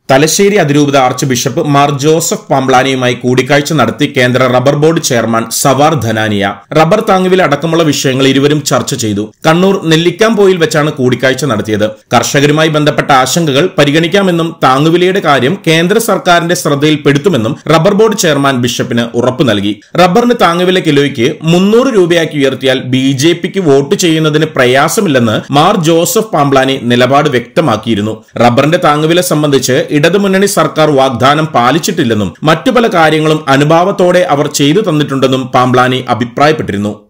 തലശ്ശേരി അതിരൂപത archbishop മാർ Joseph പാംബ്ലാനിയുമായി കൂടിക്കാഴ്ച നടത്തി കേന്ദ്ര rubber board chairman Sawar Dhanania rubber താങ്ങുവില അടക്കമുള്ള വിഷയങ്ങൾ ഇരുവരും ചർച്ച ചെയ്തു കണ്ണൂർ നെല്ലിക്കാംപോയിൽ വെച്ചാണ് കൂടിക്കാഴ്ച നടത്തിയത് കർഷകരുമായി ബന്ധപ്പെട്ട ആശങ്കകൾ പരിഗണിക്കാമെന്നും താങ്ങുവിലയുടെ കാര്യം കേന്ദ്ര സർക്കാരിന്റെ ശ്രദ്ധയിൽപ്പെടുത്തുമെന്നും റബ്ബർ ബോർഡ് ചെയർമാൻ ബിഷപ്പിന് ഉറപ്പു നൽകി റബ്ബറിന് താങ്ങുവില കിലോയ്ക്ക് മുന്നൂറ് രൂപയാക്കി ഉയർത്തിയാൽ ബി ജെ പിക്ക് വോട്ട് ചെയ്യുന്നതിന് പ്രയാസമില്ലെന്ന് മാർ ജോസഫ് പാംബ്ലാനി നിലപാട് വ്യക്തമാക്കിയിരുന്നു റബ്ബറിന്റെ താങ്ങുവില സംബന്ധിച്ച് ഇടതുമുന്നണി സർക്കാർ വാഗ്ദാനം പാലിച്ചിട്ടില്ലെന്നും മറ്റു പല കാര്യങ്ങളും അനുഭാവത്തോടെ അവർ ചെയ്തു തന്നിട്ടുണ്ടെന്നും പാംബ്ലാനി അഭിപ്രായപ്പെട്ടിരുന്നു